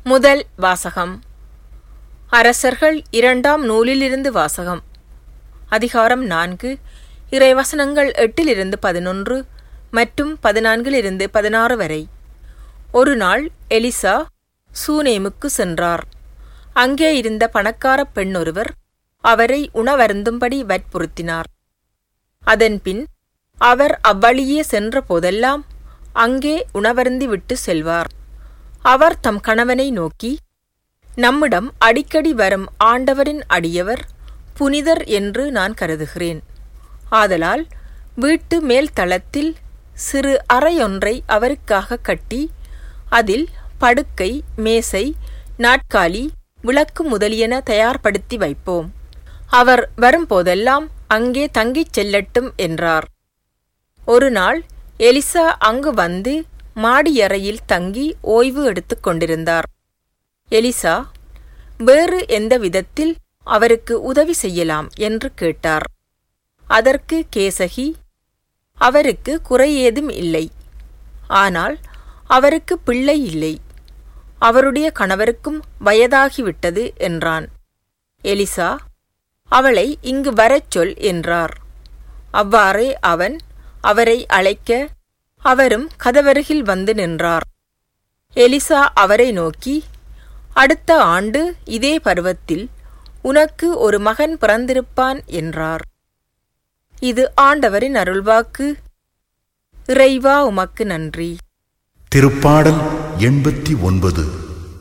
முதல் வாசகம் அரசர்கள் இரண்டாம் நூலிலிருந்து வாசகம் அதிகாரம் நான்கு இறைவசனங்கள் எட்டிலிருந்து பதினொன்று மற்றும் பதினான்கிலிருந்து பதினாறு வரை ஒரு நாள் எலிசா சூனேமுக்கு சென்றார் அங்கே இருந்த பணக்கார பெண்ணொருவர் அவரை உணவருந்தும்படி வற்புறுத்தினார் அதன்பின் அவர் அவ்வழியே சென்ற போதெல்லாம் அங்கே உணவருந்தி விட்டு செல்வார் அவர் தம் கணவனை நோக்கி நம்மிடம் அடிக்கடி வரும் ஆண்டவரின் அடியவர் புனிதர் என்று நான் கருதுகிறேன் ஆதலால் வீட்டு மேல் தளத்தில் சிறு அறையொன்றை அவருக்காக கட்டி அதில் படுக்கை மேசை நாட்காலி விளக்கு முதலியன தயார்படுத்தி வைப்போம் அவர் வரும்போதெல்லாம் அங்கே தங்கிச் செல்லட்டும் என்றார் ஒரு நாள் எலிசா அங்கு வந்து மாடியறையில் தங்கி ஓய்வு எடுத்துக் கொண்டிருந்தார் எலிசா வேறு எந்த விதத்தில் அவருக்கு உதவி செய்யலாம் என்று கேட்டார் அதற்கு கேசகி அவருக்கு குறையேதும் இல்லை ஆனால் அவருக்கு பிள்ளை இல்லை அவருடைய கணவருக்கும் வயதாகிவிட்டது என்றான் எலிசா அவளை இங்கு வரச் சொல் என்றார் அவ்வாறே அவன் அவரை அழைக்க அவரும் கதவருகில் வந்து நின்றார் எலிசா அவரை நோக்கி அடுத்த ஆண்டு இதே பருவத்தில் உனக்கு ஒரு மகன் பிறந்திருப்பான் என்றார் இது ஆண்டவரின் அருள்வாக்கு இறைவா உமக்கு நன்றி திருப்பாடல் எண்பத்தி ஒன்பது